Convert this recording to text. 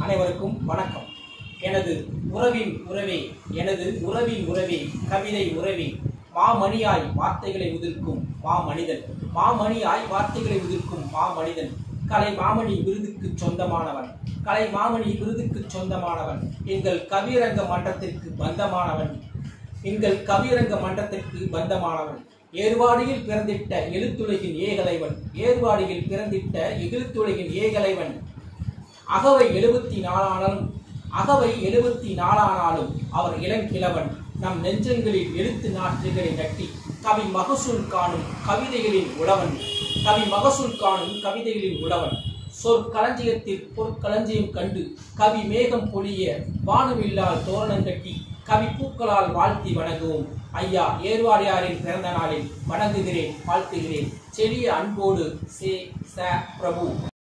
அனைவருக்கும் வணக்கம் எனது உறவின் உறவே எனது உறவின் உறவே கவிதை உறவே மாமணியாய் வார்த்தைகளை உதிர்க்கும் மாமனிதன் மாமணியாய் வார்த்தைகளை உதிர்க்கும் மாமனிதன் கலை மாமணி விருதுக்கு சொந்தமானவன் கலை மாமணி விருதுக்கு சொந்தமானவன் எங்கள் கவியரங்க மன்றத்திற்கு பந்தமானவன் எங்கள் கவியரங்க மன்றத்திற்கு பந்தமானவன் ஏர்வாடியில் பிறந்திட்ட எழுத்துலகின் ஏகலைவன் ஏர்வாடியில் பிறந்திட்ட எழுத்துலகின் ஏகலைவன் அகவை எழுபத்தி நாலானாலும் அகவை எழுபத்தி நாலானாலும் அவர் இளங்கிழவன் நம் நெஞ்சங்களில் எழுத்து நாற்றுகளை நட்டி கவி மகசூல் காணும் கவிதைகளின் உழவன் கவி மகசூல் காணும் கவிதைகளின் உழவன் சொற்களஞ்சியத்தில் பொற்களஞ்சியம் கண்டு கவி மேகம் பொழிய வானமில்லால் தோரணம் கட்டி கவி பூக்களால் வாழ்த்தி வணங்குவோம் ஐயா ஏர்வாடியாரின் பிறந்த நாளில் வணங்குகிறேன் வாழ்த்துகிறேன் செழிய அன்போடு சே ச பிரபு